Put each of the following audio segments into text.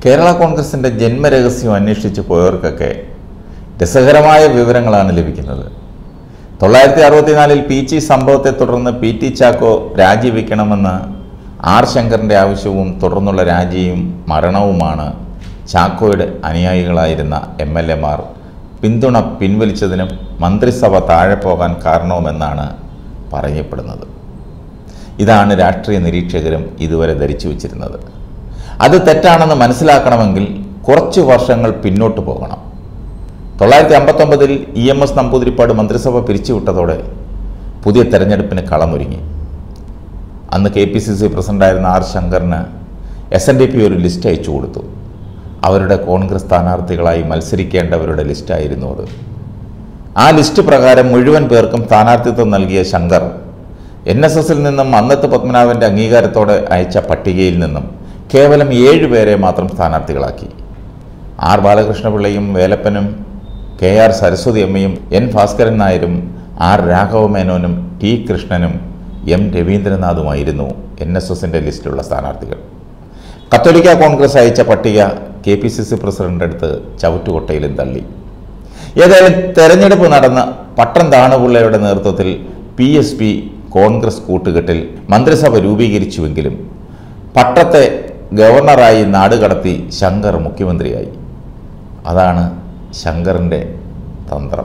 കേരള കോൺഗ്രസിൻ്റെ ജന്മരഹസ്യം അന്വേഷിച്ച് പോയവർക്കൊക്കെ രസകരമായ വിവരങ്ങളാണ് ലഭിക്കുന്നത് തൊള്ളായിരത്തി അറുപത്തിനാലിൽ പി ചി സംഭവത്തെ തുടർന്ന് പി ടി ചാക്കോ രാജിവെക്കണമെന്ന് ആർ ശങ്കറിൻ്റെ ആവശ്യവും തുടർന്നുള്ള രാജിയും മരണവുമാണ് ചാക്കോയുടെ അനുയായികളായിരുന്ന എം എൽ എമാർ പിന്തുണ പിൻവലിച്ചതിനും മന്ത്രിസഭ താഴെ പോകാൻ കാരണവുമെന്നാണ് പറയപ്പെടുന്നത് ഇതാണ് രാഷ്ട്രീയ നിരീക്ഷകരും ഇതുവരെ ധരിച്ചു വച്ചിരുന്നത് അത് തെറ്റാണെന്ന് മനസ്സിലാക്കണമെങ്കിൽ കുറച്ച് വർഷങ്ങൾ പിന്നോട്ട് പോകണം തൊള്ളായിരത്തി അമ്പത്തൊമ്പതിൽ ഇ എം എസ് നമ്പൂതിരിപ്പാട് മന്ത്രിസഭ പിരിച്ചുവിട്ടതോടെ പുതിയ തെരഞ്ഞെടുപ്പിന് കളമൊരുങ്ങി അന്ന് കെ പി സി സി പ്രസിഡന്റായിരുന്ന ആർ ശങ്കറിന് എസ് എൻ ഡി പി ഒരു ലിസ്റ്റ് അയച്ചു കൊടുത്തു അവരുടെ കോൺഗ്രസ് സ്ഥാനാർത്ഥികളായി മത്സരിക്കേണ്ടവരുടെ ലിസ്റ്റായിരുന്നു അത് ആ ലിസ്റ്റ് പ്രകാരം മുഴുവൻ പേർക്കും സ്ഥാനാർത്ഥിത്വം നൽകിയ ശങ്കർ എൻ എസ് എസിൽ നിന്നും അന്നത്ത് പത്മനാഭൻ്റെ അംഗീകാരത്തോടെ അയച്ച പട്ടികയിൽ നിന്നും കേവലം ഏഴ് പേരെ മാത്രം സ്ഥാനാർത്ഥികളാക്കി ആർ ബാലകൃഷ്ണപിള്ളയും വേലപ്പനും കെ ആർ സരസ്വതി അമ്മയും എൻ ഭാസ്കരൻ നായരും ആർ രാഘവ മേനോനും ടി കൃഷ്ണനും എം രവീന്ദ്രനാഥുമായിരുന്നു എൻ എസ് എസിൻ്റെ ലിസ്റ്റിലുള്ള സ്ഥാനാർത്ഥികൾ കത്തോലിക്ക കോൺഗ്രസ് അയച്ച പട്ടിക K P C C president അടുത്ത് ചവിട്ടുകൊട്ടയിലും തള്ളി ഏതായാലും തെരഞ്ഞെടുപ്പ് നടന്ന പട്ടം താണുപിള്ളയുടെ നേതൃത്വത്തിൽ പി എസ് പി കോൺഗ്രസ് കൂട്ടുകെട്ടിൽ മന്ത്രിസഭ രൂപീകരിച്ചുവെങ്കിലും പട്ടത്തെ ഗവർണറായി നാടുകടത്തി ശങ്കർ മുഖ്യമന്ത്രിയായി അതാണ് ശങ്കറിൻ്റെ തന്ത്രം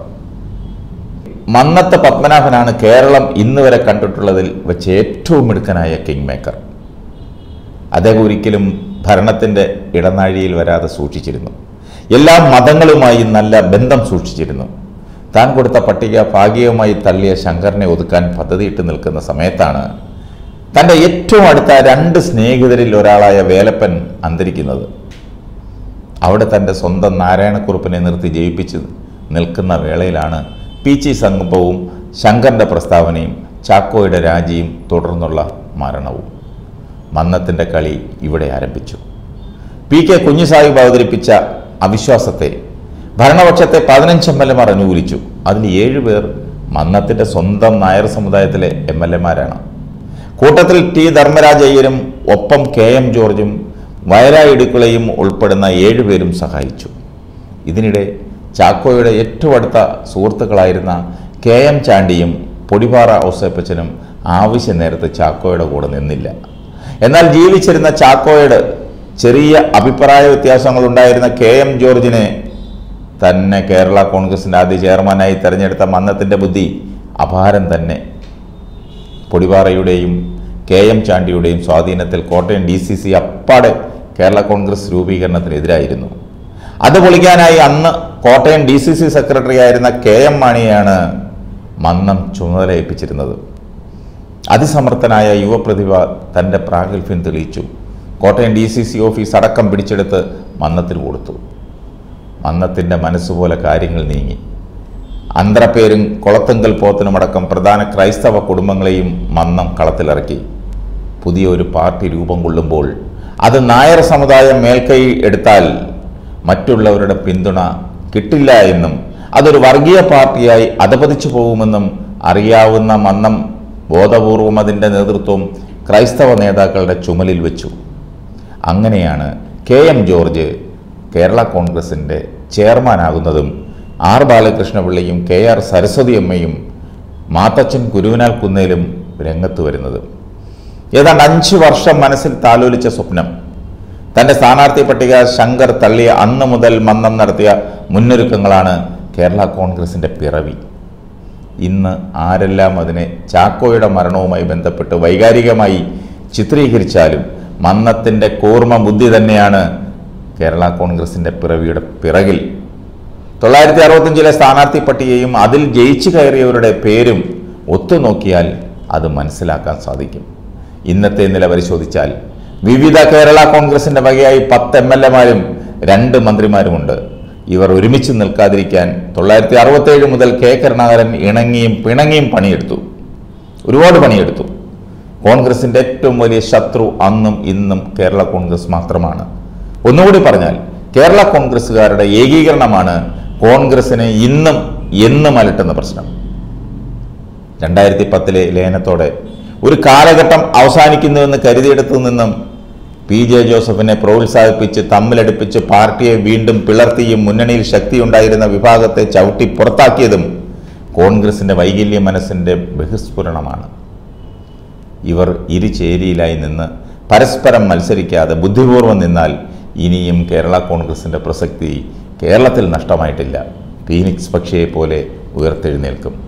മന്നത്ത് പത്മനാഭനാണ് കേരളം ഇന്ന് വരെ കണ്ടിട്ടുള്ളതിൽ വെച്ച് ഏറ്റവും മിടുക്കനായ കിങ് മേക്കർ അദ്ദേഹം ഒരിക്കലും ഭരണത്തിൻ്റെ ഇടനാഴിയിൽ വരാതെ സൂക്ഷിച്ചിരുന്നു എല്ലാ മതങ്ങളുമായി നല്ല ബന്ധം സൂക്ഷിച്ചിരുന്നു താൻ കൊടുത്ത പട്ടിക ഭാഗികമായി തള്ളിയ ശങ്കറിനെ ഒതുക്കാൻ പദ്ധതിയിട്ട് നിൽക്കുന്ന സമയത്താണ് തൻ്റെ ഏറ്റവും അടുത്ത രണ്ട് സ്നേഹിതരിൽ ഒരാളായ വേലപ്പൻ അന്തരിക്കുന്നത് അവിടെ തൻ്റെ സ്വന്തം നാരായണക്കുറുപ്പിനെ നിർത്തി ജയിപ്പിച്ച് നിൽക്കുന്ന വേളയിലാണ് പി ചി സംഗമവും ശങ്കറിൻ്റെ പ്രസ്താവനയും ചാക്കോയുടെ രാജിയും തുടർന്നുള്ള മരണവും മന്നത്തിൻ്റെ കളി ഇവിടെ ആരംഭിച്ചു പി കെ കുഞ്ഞുസാഹിബ് അവതരിപ്പിച്ച അവിശ്വാസത്തെ ഭരണപക്ഷത്തെ പതിനഞ്ച് എം എൽ എമാർ അനുകൂലിച്ചു അതിൽ ഏഴുപേർ മന്നത്തിൻ്റെ സ്വന്തം നായർ സമുദായത്തിലെ എം എൽ എമാരാണ് കൂട്ടത്തിൽ ടി ധർമ്മരാജയ്യരും ഒപ്പം കെ എം ജോർജും വയലായിടുക്കളയും ഉൾപ്പെടുന്ന ഏഴുപേരും സഹായിച്ചു ഇതിനിടെ ചാക്കോയുടെ ഏറ്റവും അടുത്ത സുഹൃത്തുക്കളായിരുന്ന കെ എം ചാണ്ടിയും പൊടിപാറ ഔസേപ്പച്ചനും ആവശ്യ നേരത്ത് ചാക്കോയുടെ കൂടെ നിന്നില്ല എന്നാൽ ജീവിച്ചിരുന്ന ചാക്കോയുടെ ചെറിയ അഭിപ്രായ വ്യത്യാസങ്ങൾ ഉണ്ടായിരുന്ന കെ എം ജോർജിനെ തന്നെ കേരള കോൺഗ്രസിൻ്റെ ആദ്യ ചെയർമാനായി തെരഞ്ഞെടുത്ത മന്നത്തിൻ്റെ ബുദ്ധി അപാരം തന്നെ പൊടിപാറയുടെയും കെ എം ചാണ്ടിയുടെയും സ്വാധീനത്തിൽ കോട്ടയം ഡി സി സി അപ്പാടെ കേരള കോൺഗ്രസ് രൂപീകരണത്തിനെതിരായിരുന്നു അത് പൊളിക്കാനായി അന്ന് Kottayam D C C secretary ആയിരുന്ന കെ എം മാണിയെയാണ് മന്നം ചുമതല ഏൽപ്പിച്ചിരുന്നത് അതിസമർത്ഥനായ യുവപ്രതിഭ തൻ്റെ പ്രാഗൽഭ്യം തെളിയിച്ചു Kottayam D C C office അടക്കം പിടിച്ചെടുത്ത് മന്നത്തിന് കൊടുത്തു മന്നത്തിൻ്റെ മനസ്സുപോലെ കാര്യങ്ങൾ നീങ്ങി അന്ത്രപ്പേരും കൊളത്തുങ്കൽ പോത്തനുമടക്കം പ്രധാന ക്രൈസ്തവ കുടുംബങ്ങളെയും മന്നം കളത്തിലിറക്കി പുതിയ ഒരു പാർട്ടി രൂപം കൊള്ളുമ്പോൾ അത് നായർ സമുദായം മേൽക്കൈ എടുത്താൽ മറ്റുള്ളവരുടെ പിന്തുണ കിട്ടില്ല എന്നും അതൊരു വർഗീയ പാർട്ടിയായി അധപതിച്ചു പോകുമെന്നും അറിയാവുന്ന മന്നം ബോധപൂർവം അതിൻ്റെ നേതൃത്വം ക്രൈസ്തവ നേതാക്കളുടെ ചുമലിൽ വെച്ചു അങ്ങനെയാണ് കെ എം ജോർജ് കേരള കോൺഗ്രസിൻ്റെ ചെയർമാനാകുന്നതും ആർ ബാലകൃഷ്ണപിള്ളയും കെ ആർ സരസ്വതി അമ്മയും മാത്തച്ഛൻ കുരുവിനാൽ കുന്നേലും രംഗത്ത് വരുന്നത് ഏതാണ്ട് അഞ്ച് വർഷം മനസ്സിൽ താലോലിച്ച സ്വപ്നം തൻ്റെ സ്ഥാനാർത്ഥി പട്ടിക ശങ്കർ തള്ളിയ അന്ന് മുതൽ മന്നം നടത്തിയ മുന്നൊരുക്കങ്ങളാണ് കേരള കോൺഗ്രസിൻ്റെ പിറവി ഇന്ന് ആരെല്ലാം അതിനെ ചാക്കോയുടെ മരണവുമായി ബന്ധപ്പെട്ട് വൈകാരികമായി ചിത്രീകരിച്ചാലും മന്നത്തിൻ്റെ കൂർമ്മ ബുദ്ധി തന്നെയാണ് കേരള കോൺഗ്രസിൻ്റെ പിറവിയുടെ പിറകിൽ തൊള്ളായിരത്തി അറുപത്തഞ്ചിലെ സ്ഥാനാർത്ഥി പട്ടികയും അതിൽ ജയിച്ചു കയറിയവരുടെ പേരും ഒത്തുനോക്കിയാൽ അത് മനസ്സിലാക്കാൻ സാധിക്കും ഇന്നത്തെ നില പരിശോധിച്ചാൽ വിവിധ കേരള കോൺഗ്രസിന്റെ വകയായി പത്ത് എം എൽ എമാരും രണ്ട് മന്ത്രിമാരുമുണ്ട് ഇവർ ഒരുമിച്ച് നിൽക്കാതിരിക്കാൻ തൊള്ളായിരത്തി അറുപത്തേഴ് മുതൽ കെ കരുണാകരൻ ഇണങ്ങിയും പിണങ്ങിയും പണിയെടുത്തു ഒരുപാട് പണിയെടുത്തു കോൺഗ്രസിന്റെ ഏറ്റവും വലിയ ശത്രു അന്നും ഇന്നും കേരള കോൺഗ്രസ് മാത്രമാണ് ഒന്നുകൂടി പറഞ്ഞാൽ കേരള കോൺഗ്രസ്സുകാരുടെ ഏകീകരണമാണ് കോൺഗ്രസിനെ ഇന്നും എന്നും അലട്ടുന്ന പ്രശ്നം രണ്ടായിരത്തി പത്തിലെ ലയനത്തോടെ ഒരു കാലഘട്ടം അവസാനിക്കുന്നുവെന്ന് കരുതിയെടുത്തു നിന്നും പി ജെ ജോസഫിനെ പ്രോത്സാഹിപ്പിച്ച് തമ്മിലടുപ്പിച്ച് പാർട്ടിയെ വീണ്ടും പിളർത്തിയും മുന്നണിയിൽ ശക്തിയുണ്ടായിരുന്ന വിഭാഗത്തെ ചവിട്ടി പുറത്താക്കിയതും കോൺഗ്രസിന്റെ വൈകല്യ മനസ്സിന്റെ ബഹിസ്ഫുരണമാണ് ഇവർ ഇരുചേരിയിലായി നിന്ന് പരസ്പരം മത്സരിക്കാതെ ബുദ്ധിപൂർവ്വം നിന്നാൽ ഇനിയും കേരള കോൺഗ്രസിന്റെ പ്രസക്തി കേരളത്തിൽ നഷ്ടമായിട്ടില്ല ഫീനിക്സ് പക്ഷിയെ പോലെ ഉയർത്തെഴുന്നേൽക്കും